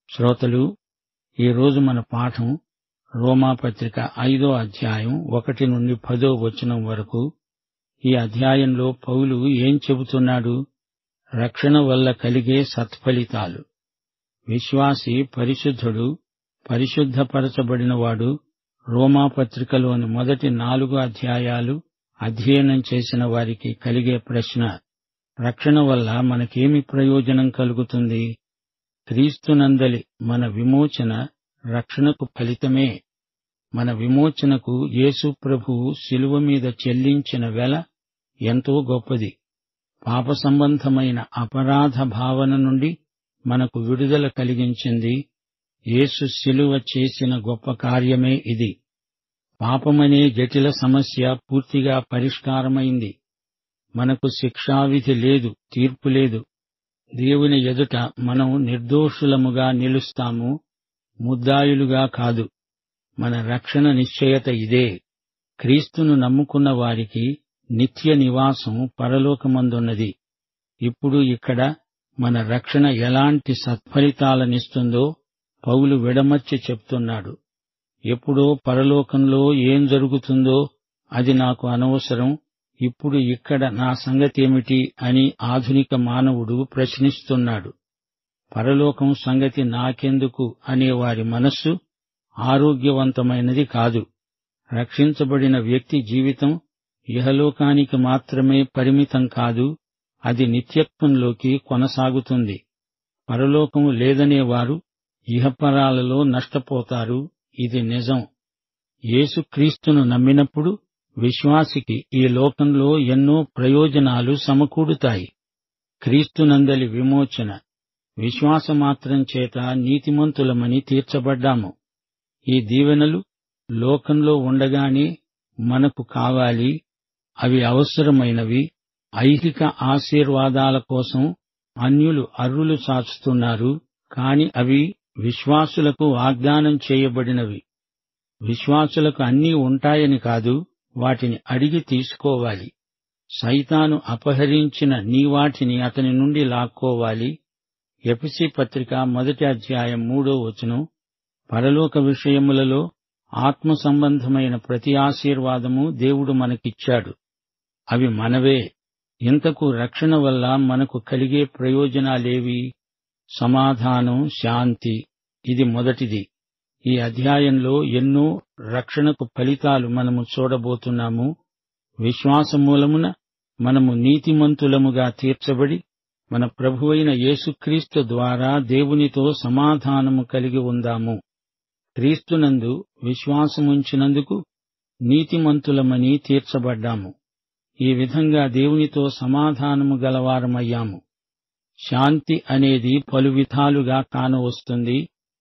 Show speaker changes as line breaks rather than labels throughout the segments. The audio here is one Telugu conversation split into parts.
శ్రోతలు ఈరోజు మన పాఠం రోమాపత్రిక ఐదో అధ్యాయం ఒకటి నుండి పదో వచనం వరకు ఈ అధ్యాయంలో పౌలు ఏం చెబుతున్నాడు రక్షణ వల్ల కలిగే సత్ఫలితాలు విశ్వాసి పరిశుద్ధుడు పరిశుద్ధపరచబడినవాడు రోమాపత్రికలోని మొదటి నాలుగు అధ్యాయాలు అధ్యయనం చేసిన వారికి కలిగే ప్రశ్న రక్షణ వల్ల మనకేమి ప్రయోజనం కలుగుతుంది క్రీస్తునందలి మన విమోచన రక్షణకు ఫలితమే మన విమోచనకు యేసు ప్రభువు శిలువ మీద చెల్లించిన వెల ఎంతో గొప్పది పాప సంబంధమైన అపరాధ భావన నుండి మనకు విడుదల కలిగించింది యేసు శిలువ చేసిన గొప్ప కార్యమే ఇది పాపమనే జటిల సమస్య పూర్తిగా పరిష్కారమైంది మనకు శిక్షావిధి లేదు తీర్పు లేదు దేవుని ఎదుట మనం నిర్దోషులముగా నిలుస్తాము ముద్దాయులుగా కాదు మన రక్షణ నిశ్చయత ఇదే క్రీస్తును నమ్ముకున్న వారికి నిత్య నివాసం పరలోకమందున్నది ఇప్పుడు ఇక్కడ మన రక్షణ ఎలాంటి సత్ఫలితాలనిస్తుందో పౌలు విడమర్చి చెప్తున్నాడు ఎప్పుడో పరలోకంలో ఏం జరుగుతుందో అది నాకు అనవసరం ఇప్పుడు ఇక్కడ నా సంగతేమిటి అని ఆధునిక మానవుడు ప్రశ్నిస్తున్నాడు పరలోకం సంగతి నాకెందుకు అనే వారి మనస్సు ఆరోగ్యవంతమైనది కాదు రక్షించబడిన వ్యక్తి జీవితం ఇహలోకానికి మాత్రమే పరిమితం కాదు అది నిత్యత్వంలోకి కొనసాగుతుంది పరలోకం లేదనేవారు ఇహపరాలలో నష్టపోతారు ఇది నిజం యేసుక్రీస్తును నమ్మినప్పుడు విశ్వాసికి ఈ లోకంలో ఎన్నో ప్రయోజనాలు సమకూడుతాయి క్రీస్తునందలి విమోచన విశ్వాసమాత్రం చేత నీతిమంతులమని తీర్చబడ్డాము ఈ దీవెనలు లోకంలో ఉండగానే మనకు కావాలి అవి అవసరమైనవి ఐహిక ఆశీర్వాదాల కోసం అన్యులు అర్రులు చాచుతున్నారు కాని అవి విశ్వాసులకు వాగ్దానం చేయబడినవి విశ్వాసులకు అన్నీ ఉంటాయని కాదు వాటిని అడిగి తీసుకోవాలి సైతాను అపహరించిన నీ వాటిని అతని నుండి లాక్కోవాలి ఎపిసి పత్రిక మొదటి అధ్యాయం మూడో వచనం పరలోక విషయములలో ఆత్మ సంబంధమైన ప్రతి ఆశీర్వాదము దేవుడు మనకిచ్చాడు అవి మనవే ఇంతకు రక్షణ వల్ల మనకు కలిగే ప్రయోజనాలేవి సమాధానం శాంతి ఇది మొదటిది ఈ అధ్యాయంలో ఎన్నో రక్షణకు ఫలితాలు మనము చూడబోతున్నాము విశ్వాసమూలమున మనము నీతిమంతులముగా తీర్చబడి మన ప్రభువైన యేసుక్రీస్తు ద్వారా దేవునితో సమాధానము కలిగి ఉందాము క్రీస్తునందు విశ్వాసముంచినందుకు నీతిమంతులమని తీర్చబడ్డాము ఈ విధంగా దేవునితో సమాధానము గలవారమయ్యాము శాంతి అనేది పలు విధాలుగా కానవస్తుంది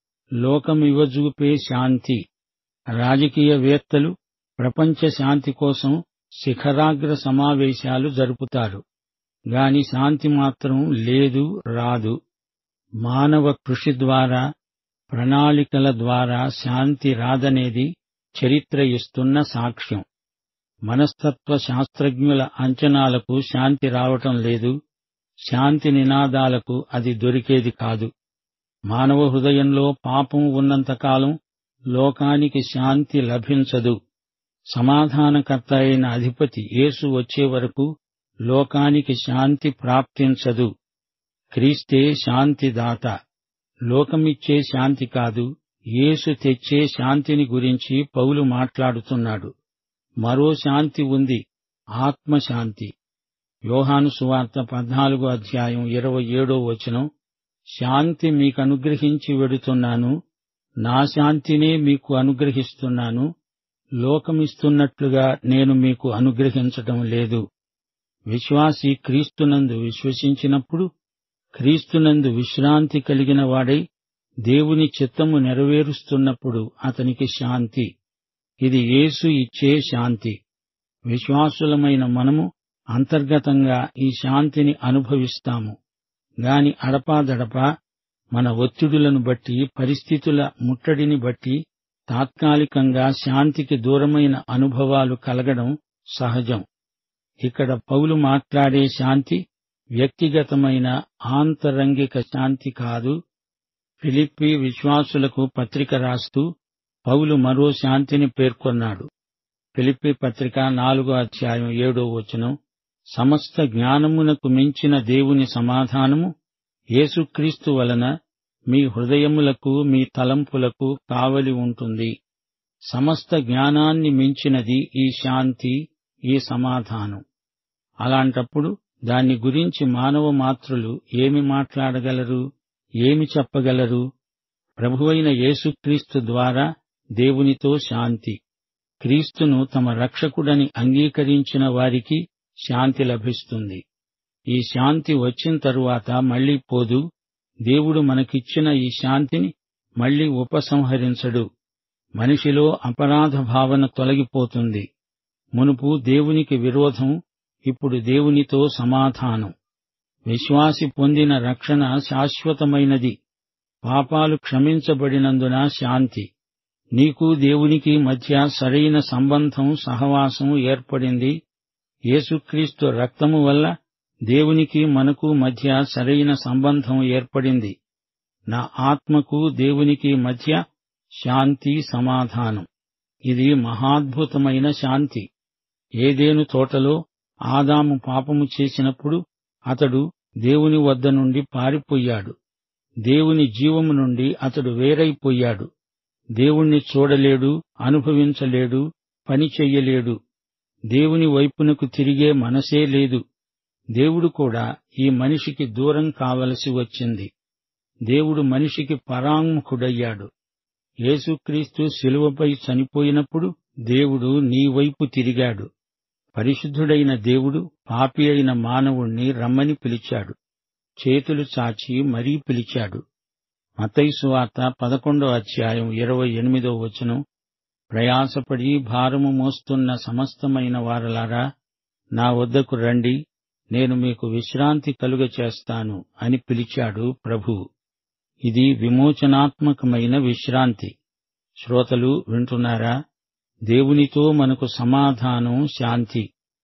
లోకమివజూపే శాంతి రాజకీయవేత్తలు ప్రపంచ శాంతి కోసం శిఖరాగ్ర సమావేశాలు జరుపుతారు గాని శాంతి మాత్రం లేదు రాదు మానవ కృషి ద్వారా ప్రణాళికల ద్వారా శాంతి రాదనేది చరిత్ర ఇస్తున్న సాక్ష్యం మనస్తత్వ శాస్త్రజ్ఞుల అంచనాలకు శాంతి రావటం లేదు శాంతి నినాదాలకు అది దొరికేది కాదు మానవ హృదయంలో పాపం ఉన్నంతకాలం లోకానికి శాంతి లభించదు సమాధానకర్త అయిన అధిపతి యేసు వచ్చే వరకు లోకానికి శాంతి ప్రాప్తించదు క్రీస్తే శాంతిదాత లోకమిచ్చే శాంతి కాదు యేసు తెచ్చే శాంతిని గురించి పౌలు మాట్లాడుతున్నాడు మరో శాంతి ఉంది ఆత్మశాంతి యోహాను సువార్త పద్నాలుగో అధ్యాయం ఇరవై ఏడో వచనం శాంతి మీకనుగ్రహించి వెడుతున్నాను నా శాంతినే మీకు అనుగ్రహిస్తున్నాను లోకమిస్తున్నట్లుగా నేను మీకు అనుగ్రహించటం లేదు విశ్వాసి క్రీస్తునందు విశ్వసించినప్పుడు క్రీస్తునందు విశ్రాంతి కలిగిన వాడై దేవుని చిత్తము నెరవేరుస్తున్నప్పుడు అతనికి శాంతి ఇది యేసు ఇచ్చే శాంతి విశ్వాసులమైన మనము అంతర్గతంగా ఈ శాంతిని అనుభవిస్తాము గాని అడపాదడపా మన ఒత్తిడులను బట్టి పరిస్థితుల ముట్టడిని బట్టి తాత్కాలికంగా శాంతికి దూరమైన అనుభవాలు కలగడం సహజం ఇక్కడ పౌలు మాట్లాడే శాంతి వ్యక్తిగతమైన ఆంతరంగిక శాంతి కాదు ఫిలిప్పి విశ్వాసులకు పత్రిక రాస్తూ పౌలు మరో శాంతిని పేర్కొన్నాడు ఫిలిప్పి పత్రిక నాలుగో అధ్యాయం ఏడో వచనం సమస్త జ్ఞానమునకు మించిన దేవుని సమాధానము యేసుక్రీస్తు వలన మీ హృదయములకు మీ తలంపులకు కావలి ఉంటుంది సమస్త జ్ఞానాన్ని మించినది ఈ శాంతి ఈ సమాధానం అలాంటప్పుడు దాన్ని గురించి మానవ మాత్రులు ఏమి మాట్లాడగలరు ఏమి చెప్పగలరు ప్రభువైన యేసుక్రీస్తు ద్వారా దేవునితో శాంతి క్రీస్తును తమ రక్షకుడని అంగీకరించిన వారికి శాంతి లభిస్తుంది ఈ శాంతి వచ్చిన తరువాత మళ్లీ పోదు దేవుడు మనకిచ్చిన ఈ శాంతిని మళ్లీ ఉపసంహరించడు మనిషిలో అపరాధ భావన తొలగిపోతుంది మునుపు దేవునికి విరోధం ఇప్పుడు దేవునితో సమాధానం విశ్వాసి పొందిన రక్షణ శాశ్వతమైనది పాపాలు క్షమించబడినందున శాంతి నీకు దేవునికి మధ్య సరైన సంబంధం సహవాసం ఏర్పడింది యేసుక్రీస్తు రక్తము వల్ల దేవునికి మనకు మధ్య సరైన సంబంధం ఏర్పడింది నా ఆత్మకు దేవునికి మధ్య శాంతి సమాధానం ఇది మహాద్భుతమైన శాంతి ఏదేను తోటలో ఆదాము పాపము చేసినప్పుడు అతడు దేవుని వద్ద నుండి పారిపోయాడు దేవుని జీవము నుండి అతడు వేరైపోయాడు దేవుణ్ణి చూడలేడు అనుభవించలేడు పని చెయ్యలేడు దేవుని వైపునకు తిరిగే మనసే లేదు దేవుడు కూడా ఈ మనిషికి దూరం కావలసి వచ్చింది దేవుడు మనిషికి పరాంముఖుడయ్యాడు యేసుక్రీస్తు శిలువపై చనిపోయినప్పుడు దేవుడు నీ వైపు తిరిగాడు పరిశుద్ధుడైన దేవుడు పాపి అయిన మానవుణ్ణి రమ్మని పిలిచాడు చేతులు చాచి మరీ పిలిచాడు మతైసు వార్త పదకొండో అధ్యాయం ఇరవై ఎనిమిదో వచనం ప్రయాసపడి భారము మోస్తున్న సమస్తమైన వారలారా నా వద్దకు రండి నేను మీకు విశ్రాంతి కలుగ చేస్తాను అని పిలిచాడు ప్రభు ఇది విమోచనాత్మకమైన విశ్రాంతి శ్రోతలు వింటున్నారా దేవునితో మనకు సమాధానం శాంతి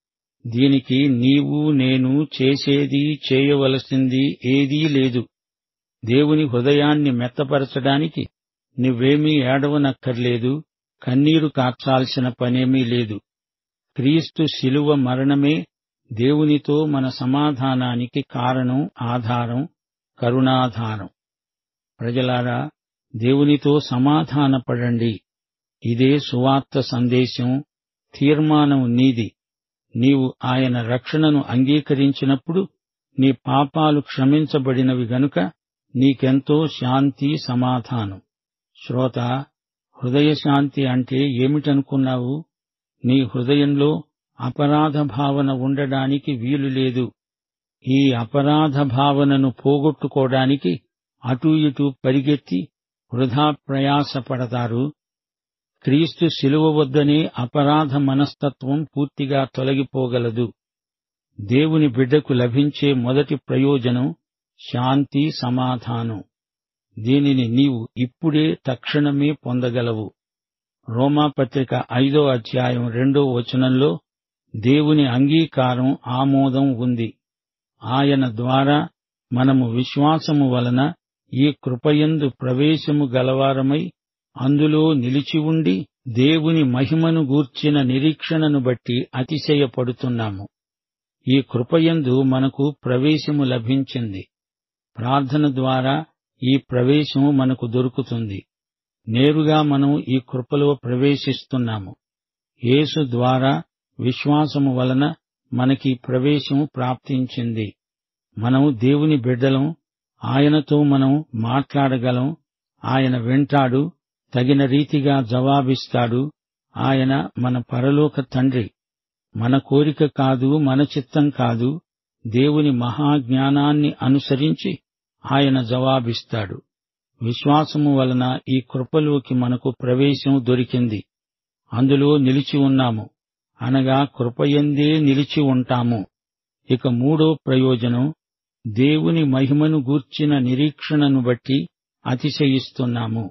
దీనికి నీవు నేను చేసేది చేయవలసింది ఏదీ లేదు దేవుని హృదయాన్ని మెత్తపరచడానికి నువ్వేమీ ఏడవనక్కర్లేదు కన్నీరు కార్చాల్సిన పనేమీ లేదు క్రీస్తు శిలువ మరణమే దేవునితో మన సమాధానానికి కారణం ఆధారం కరుణాధారం ప్రజలారా దేవునితో సమాధానపడండి ఇదే సువార్త సందేశం తీర్మానం నీది నీవు ఆయన రక్షణను అంగీకరించినప్పుడు నీ పాపాలు క్షమించబడినవి గనుక నీకెంతో శాంతి సమాధానం శ్రోత హృదయ శాంతి అంటే ఏమిటనుకున్నావు నీ హృదయంలో అపరాధ భావన ఉండడానికి వీలు లేదు ఈ అపరాధ భావనను పోగొట్టుకోవడానికి అటూ ఇటూ పరిగెత్తి వృధా ప్రయాసపడతారు క్రీస్తు శిలువ వద్దనే అపరాధ మనస్తత్వం పూర్తిగా తొలగిపోగలదు దేవుని బిడ్డకు లభించే మొదటి ప్రయోజనం శాంతి సమాధానం దీనిని నీవు ఇప్పుడే తక్షణమే పొందగలవు రోమాపత్రిక ఐదో అధ్యాయం రెండో వచనంలో దేవుని అంగీకారం ఆమోదం ఉంది ఆయన ద్వారా మనము విశ్వాసము వలన ఈ కృపయందు ప్రవేశము గలవారమై అందులో నిలిచి ఉండి దేవుని మహిమను గూర్చిన నిరీక్షణను బట్టి అతిశయపడుతున్నాము ఈ కృపయందు మనకు ప్రవేశము లభించింది ప్రార్థన ద్వారా ఈ ప్రవేశము మనకు దొరుకుతుంది నేరుగా మనం ఈ కృపలో ప్రవేశిస్తున్నాము యేసు ద్వారా విశ్వాసము వలన మనకి ప్రవేశము ప్రాప్తించింది మనం దేవుని బిడ్డలం ఆయనతో మనం మాట్లాడగలం ఆయన వింటాడు తగిన రీతిగా జవాబిస్తాడు ఆయన మన పరలోక తండ్రి మన కోరిక కాదు మన చిత్తం కాదు దేవుని మహాజ్ఞానాన్ని అనుసరించి ఆయన జవాబిస్తాడు విశ్వాసము వలన ఈ కృపలోకి మనకు ప్రవేశం దొరికింది అందులో నిలిచి ఉన్నాము అనగా కృపయందే నిలిచి ఉంటాము ఇక మూడో ప్రయోజనం దేవుని మహిమను గూర్చిన నిరీక్షణను బట్టి అతిశయిస్తున్నాము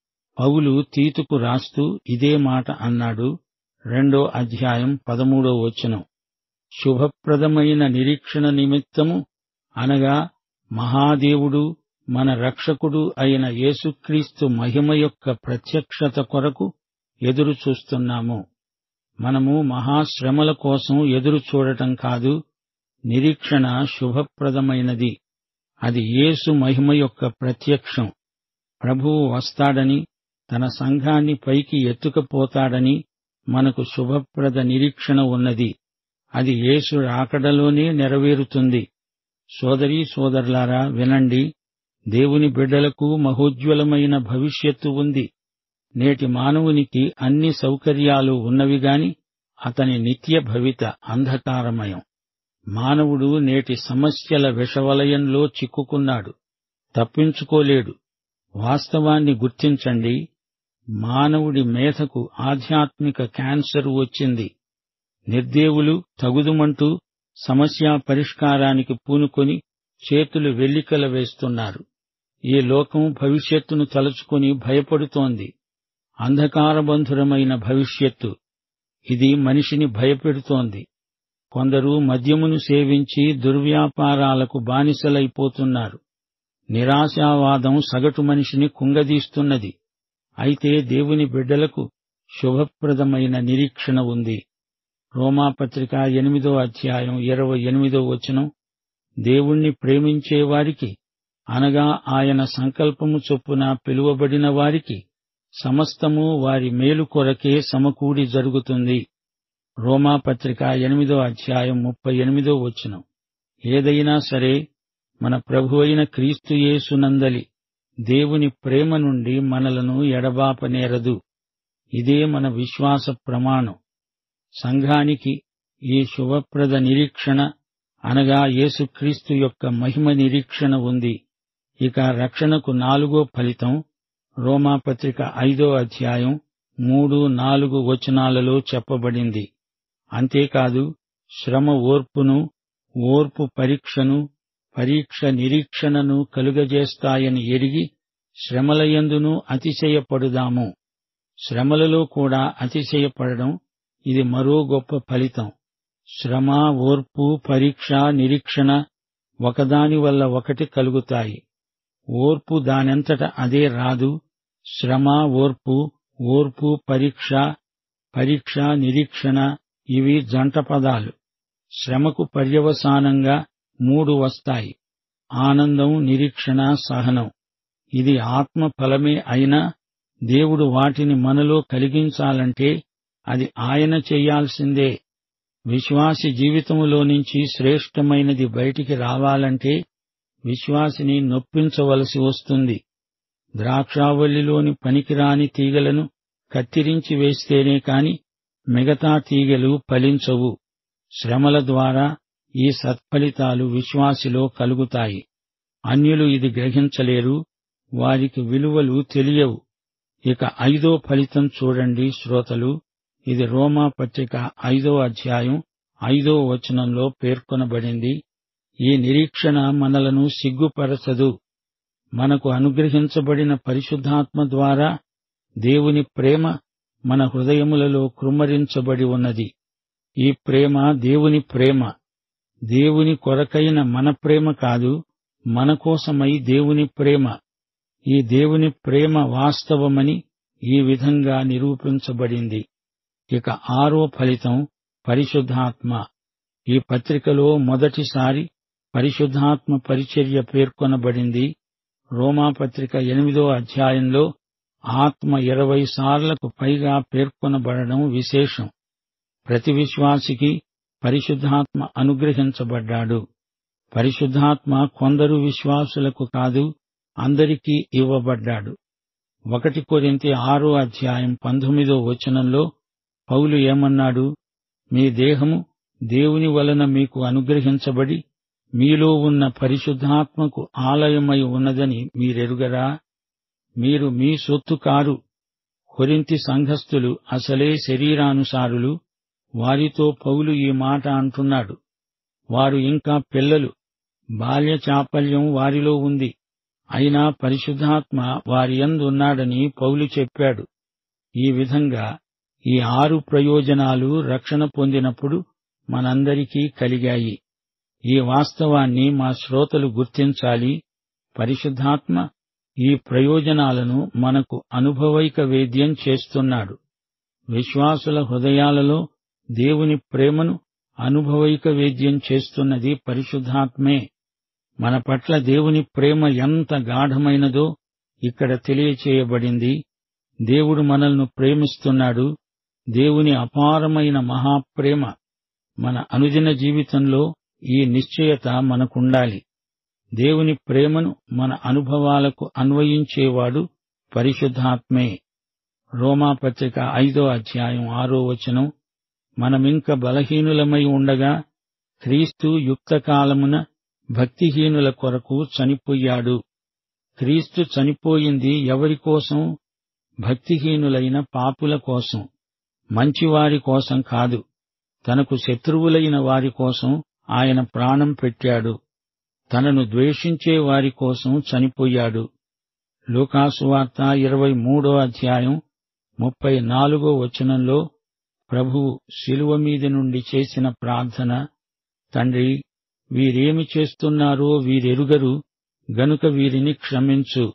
పౌలు తీతుకు రాస్తూ ఇదే మాట అన్నాడు రెండో అధ్యాయం పదమూడో వచనం శుభప్రదమైన నిరీక్షణ నిమిత్తము అనగా మహాదేవుడు మన రక్షకుడు అయిన యేసుక్రీస్తు మహిమ యొక్క ప్రత్యక్షత కొరకు ఎదురు చూస్తున్నాము మనము మహాశ్రమల కోసం ఎదురు చూడటం కాదు నిరీక్షణ శుభప్రదమైనది అది యేసు మహిమ యొక్క ప్రత్యక్షం ప్రభువు వస్తాడని తన సంఘాన్ని పైకి ఎత్తుకపోతాడని మనకు శుభప్రద నిరీక్షణ ఉన్నది అది యేసు రాకడలోనే నెరవేరుతుంది సోదరీ సోదరులారా వినండి దేవుని బిడ్డలకు మహోజ్వలమైన భవిష్యత్తు ఉంది నేటి మానవునికి అన్ని సౌకర్యాలు ఉన్నవిగాని అతని నిత్య భవిత అంధకారమయం మానవుడు నేటి సమస్యల విషవలయంలో చిక్కుకున్నాడు తప్పించుకోలేడు వాస్తవాన్ని గుర్తించండి మానవుడి మేధకు ఆధ్యాత్మిక క్యాన్సర్ వచ్చింది నిర్దేవులు తగుదుమంటూ సమస్యా పరిష్కారానికి పూనుకొని చేతులు వెల్లికల వేస్తున్నారు ఈ లోకం భవిష్యత్తును తలుచుకుని భయపడుతోంది అంధకారబంధురమైన భవిష్యత్తు ఇది మనిషిని భయపెడుతోంది కొందరు మద్యమును సేవించి దుర్వ్యాపారాలకు బానిసలైపోతున్నారు నిరాశావాదం సగటు మనిషిని కుంగదీస్తున్నది అయితే దేవుని బిడ్డలకు శుభప్రదమైన నిరీక్షణ ఉంది రోమాపత్రిక ఎనిమిదో అధ్యాయం ఇరవై ఎనిమిదో వచనం దేవుణ్ణి ప్రేమించేవారికి అనగా ఆయన సంకల్పము చొప్పున పిలువబడిన వారికి సమస్తము వారి మేలు కొరకే సమకూడి జరుగుతుంది రోమాపత్రిక ఎనిమిదో అధ్యాయం ముప్పై ఎనిమిదో వచనం ఏదైనా సరే మన ప్రభువైన క్రీస్తు యేసునందలి దేవుని ప్రేమ నుండి మనలను ఎడబాపనేరదు ఇదే మన విశ్వాస ప్రమాణం సంఘానికి ఈ శుభప్రద నిరీక్షణ అనగా యేసుక్రీస్తు యొక్క మహిమ నిరీక్షణ ఉంది ఇక రక్షణకు నాలుగో ఫలితం రోమాపత్రిక ఐదో అధ్యాయం మూడు నాలుగు వచనాలలో చెప్పబడింది అంతేకాదు శ్రమ ఓర్పును ఓర్పు పరీక్షను పరీక్ష నిరీక్షణను కలుగజేస్తాయని ఎరిగి శ్రమలయందును అతిశయపడుదాము శ్రమలలో కూడా అతిశయపడడం ఇది మరో గొప్ప ఫలితం శ్రమ ఓర్పు పరీక్ష నిరీక్షణ ఒకదాని వల్ల ఒకటి కలుగుతాయి ఓర్పు దానంతట అదే రాదు శ్రమ ఓర్పు ఓర్పు పరీక్ష పరీక్ష నిరీక్షణ ఇవి జంట పదాలు శ్రమకు పర్యవసానంగా మూడు వస్తాయి ఆనందం నిరీక్షణ సహనం ఇది ఆత్మ ఫలమే అయినా దేవుడు వాటిని మనలో కలిగించాలంటే అది ఆయన చెయ్యాల్సిందే విశ్వాసి జీవితములో నుంచి శ్రేష్టమైనది బయటికి రావాలంటే విశ్వాసిని నొప్పించవలసి వస్తుంది ద్రాక్షావల్లిలోని పనికిరాని తీగలను కత్తిరించి వేస్తేనే కాని మిగతా తీగలు ఫలించవు శ్రమల ద్వారా ఈ సత్ఫలితాలు విశ్వాసిలో కలుగుతాయి అన్యులు ఇది గ్రహించలేరు వారికి విలువలు తెలియవు ఇక ఐదో ఫలితం చూడండి శ్రోతలు ఇది రోమా పత్రిక ఐదో అధ్యాయం ఐదో వచనంలో పేర్కొనబడింది ఈ నిరీక్షణ మనలను సిగ్గుపరచదు మనకు అనుగ్రహించబడిన పరిశుద్ధాత్మ ద్వారా దేవుని ప్రేమ మన హృదయములలో కృమ్మరించబడి ఉన్నది ఈ ప్రేమ దేవుని ప్రేమ దేవుని కొరకైన మన ప్రేమ కాదు మన కోసమై దేవుని ప్రేమ ఈ దేవుని ప్రేమ వాస్తవమని ఈ విధంగా నిరూపించబడింది ఇక ఆరో ఫలితం పరిశుద్ధాత్మ ఈ పత్రికలో మొదటిసారి పరిశుద్ధాత్మ పరిచర్య పేర్కొనబడింది రోమాపత్రిక ఎనిమిదో అధ్యాయంలో ఆత్మ ఇరవై సార్లకు పైగా పేర్కొనబడడం విశేషం ప్రతి విశ్వాసికి పరిశుద్ధాత్మ అనుగ్రహించబడ్డాడు పరిశుద్ధాత్మ కొందరు విశ్వాసులకు కాదు అందరికీ ఇవ్వబడ్డాడు ఒకటి కొరింతి ఆరో అధ్యాయం పంతొమ్మిదో వచనంలో పౌలు ఏమన్నాడు మీ దేహము దేవుని వలన మీకు అనుగ్రహించబడి మీలో ఉన్న పరిశుద్ధాత్మకు ఆలయమై ఉన్నదని మీరెరుగరా మీరు మీ సొత్తు కారు కొరింతి సంఘస్థులు అసలే శరీరానుసారులు వారితో పౌలు ఈ మాట అంటున్నాడు వారు ఇంకా పిల్లలు బాల్య చాపల్యం వారిలో ఉంది అయినా పరిశుద్ధాత్మ వారి ఉన్నాడని పౌలు చెప్పాడు ఈ విధంగా ఈ ఆరు ప్రయోజనాలు రక్షణ పొందినప్పుడు మనందరికీ కలిగాయి ఈ వాస్తవాన్ని మా శ్రోతలు గుర్తించాలి పరిశుద్ధాత్మ ఈ ప్రయోజనాలను మనకు అనుభవైక వేద్యం చేస్తున్నాడు విశ్వాసుల హృదయాలలో దేవుని ప్రేమను అనుభవైక వేద్యం చేస్తున్నది పరిశుద్ధాత్మే మన పట్ల దేవుని ప్రేమ ఎంత గాఢమైనదో ఇక్కడ తెలియచేయబడింది దేవుడు మనల్ని ప్రేమిస్తున్నాడు దేవుని అపారమైన మహాప్రేమ మన అనుదిన జీవితంలో ఈ నిశ్చయత మనకుండాలి దేవుని ప్రేమను మన అనుభవాలకు అన్వయించేవాడు పరిశుద్ధాత్మే రోమాపత్రిక ఐదో అధ్యాయం ఆరో వచనం మనమింక బలహీనులమై ఉండగా క్రీస్తు యుక్తకాలమున భక్తిహీనుల కొరకు చనిపోయాడు క్రీస్తు చనిపోయింది ఎవరి కోసం భక్తిహీనులైన పాపుల కోసం మంచివారి కోసం కాదు తనకు శత్రువులైన వారి కోసం ఆయన ప్రాణం పెట్టాడు తనను ద్వేషించే వారి కోసం చనిపోయాడు లూకాసువార్త ఇరవై మూడో అధ్యాయం ముప్పై నాలుగో వచనంలో ప్రభువు శిలువ మీద నుండి చేసిన ప్రార్థన తండ్రి వీరేమి చేస్తున్నారో వీరెరుగరు గనుక వీరిని క్షమించు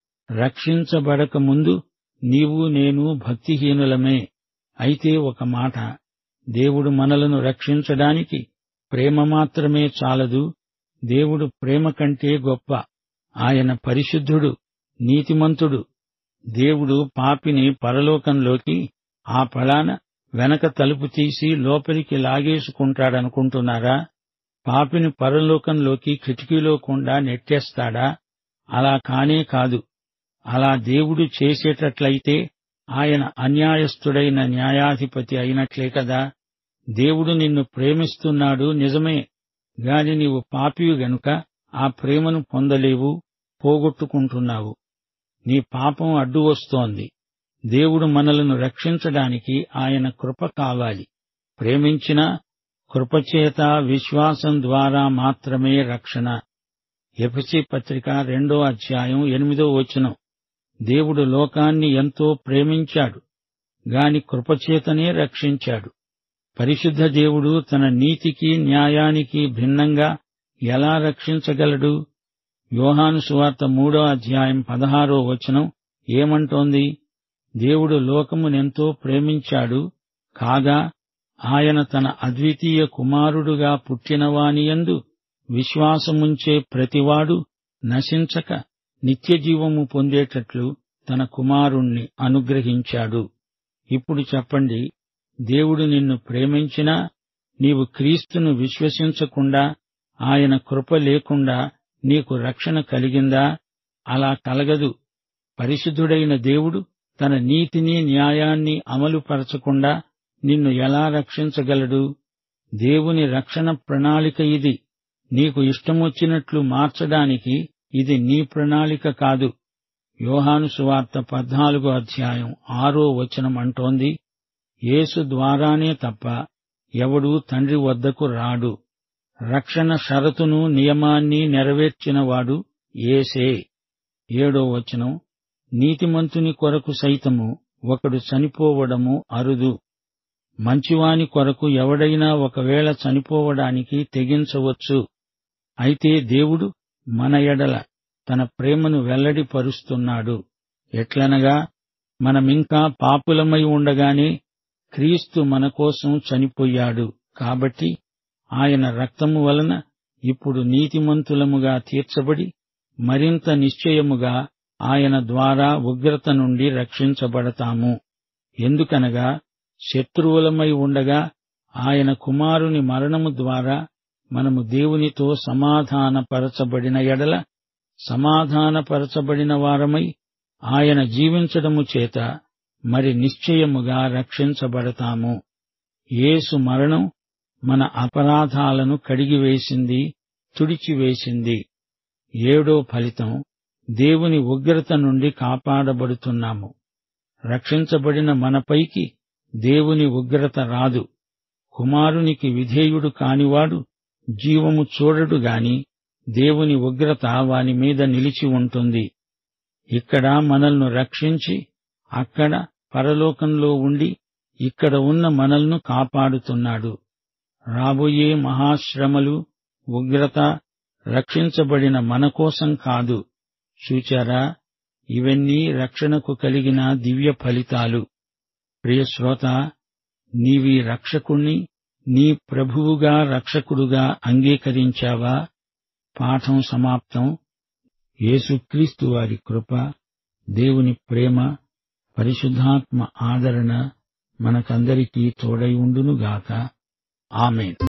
రక్షించబడక ముందు నీవు నేను భక్తిహీనులమే అయితే ఒక మాట దేవుడు మనలను రక్షించడానికి ప్రేమ మాత్రమే చాలదు దేవుడు ప్రేమ కంటే గొప్ప ఆయన పరిశుద్ధుడు నీతిమంతుడు దేవుడు పాపిని పరలోకంలోకి ఆ పళాన వెనక తలుపు తీసి లోపలికి లాగేసుకుంటాడనుకుంటున్నారా పాపిని పరలోకంలోకి కిటికీలో కుండా నెట్టేస్తాడా అలా కానే కాదు అలా దేవుడు చేసేటట్లయితే ఆయన అన్యాయస్థుడైన న్యాయాధిపతి అయినట్లే కదా దేవుడు నిన్ను ప్రేమిస్తున్నాడు నిజమే గాని నీవు పాపివి గనుక ఆ ప్రేమను పొందలేవు పోగొట్టుకుంటున్నావు నీ పాపం అడ్డు వస్తోంది దేవుడు మనలను రక్షించడానికి ఆయన కృప కావాలి ప్రేమించినా కృపచేత విశ్వాసం ద్వారా మాత్రమే రక్షణ ఎఫసి పత్రిక రెండో అధ్యాయం ఎనిమిదో వచనం దేవుడు లోకాన్ని ఎంతో ప్రేమించాడు గాని కృపచేతనే రక్షించాడు పరిశుద్ధ దేవుడు తన నీతికి న్యాయానికి భిన్నంగా ఎలా రక్షించగలడు యోహాను సువార్త మూడో అధ్యాయం పదహారో వచనం ఏమంటోంది దేవుడు లోకమునెంతో ప్రేమించాడు కాగా ఆయన తన అద్వితీయ కుమారుడుగా పుట్టినవానియందు విశ్వాసముంచే ప్రతివాడు నశించక నిత్యజీవము పొందేటట్లు తన కుమారుణ్ణి అనుగ్రహించాడు ఇప్పుడు చెప్పండి దేవుడు నిన్ను ప్రేమించినా నీవు క్రీస్తును విశ్వసించకుండా ఆయన కృప లేకుండా నీకు రక్షణ కలిగిందా అలా కలగదు పరిశుద్ధుడైన దేవుడు తన నీతిని న్యాయాన్ని అమలుపరచకుండా నిన్ను ఎలా రక్షించగలడు దేవుని రక్షణ ప్రణాళిక ఇది నీకు ఇష్టమొచ్చినట్లు మార్చడానికి ఇది నీ ప్రణాళిక కాదు యోహాను సువార్త పద్నాలుగో అధ్యాయం ఆరో వచనం అంటోంది యేసు ద్వారానే తప్ప ఎవడూ తండ్రి వద్దకు రాడు రక్షణ షరతును నియమాన్ని నెరవేర్చినవాడు ఏసే ఏడో వచనం నీతిమంతుని కొరకు సైతము ఒకడు చనిపోవడము అరుదు మంచివాని కొరకు ఎవడైనా ఒకవేళ చనిపోవడానికి తెగించవచ్చు అయితే దేవుడు మన ఎడల తన ప్రేమను వెల్లడిపరుస్తున్నాడు ఎట్లనగా మనమింకా పాపులమై ఉండగానే క్రీస్తు మన కోసం చనిపోయాడు కాబట్టి ఆయన రక్తము వలన ఇప్పుడు నీతిమంతులముగా తీర్చబడి మరింత నిశ్చయముగా ఆయన ద్వారా ఉగ్రత నుండి రక్షించబడతాము ఎందుకనగా శత్రువులమై ఉండగా ఆయన కుమారుని మరణము ద్వారా మనము దేవునితో సమాధానపరచబడిన ఎడల సమాధానపరచబడిన వారమై ఆయన జీవించడము చేత మరి నిశ్చయముగా రక్షించబడతాము యేసు మరణం మన అపరాధాలను కడిగివేసింది తుడిచివేసింది ఏడో ఫలితం దేవుని ఉగ్రత నుండి కాపాడబడుతున్నాము రక్షించబడిన మనపైకి దేవుని ఉగ్రత రాదు కుమారునికి విధేయుడు కానివాడు జీవము చూడడు గాని దేవుని ఉగ్రత వాని మీద నిలిచి ఉంటుంది ఇక్కడ మనల్ని రక్షించి అక్కడ పరలోకంలో ఉండి ఇక్కడ ఉన్న మనల్ని కాపాడుతున్నాడు రాబోయే మహాశ్రమలు ఉగ్రత రక్షించబడిన మన కోసం కాదు చూచారా ఇవన్నీ రక్షణకు కలిగిన దివ్య ఫలితాలు ప్రియశ్రోత నీవీ రక్షకుణ్ణి నీ ప్రభువుగా రక్షకుడుగా అంగీకరించావా పాఠం సమాప్తం యేసుక్రీస్తు వారి కృప దేవుని ప్రేమ పరిశుద్ధాత్మ ఆదరణ మనకందరికీ తోడై ఉండునుగాక ఆమెన్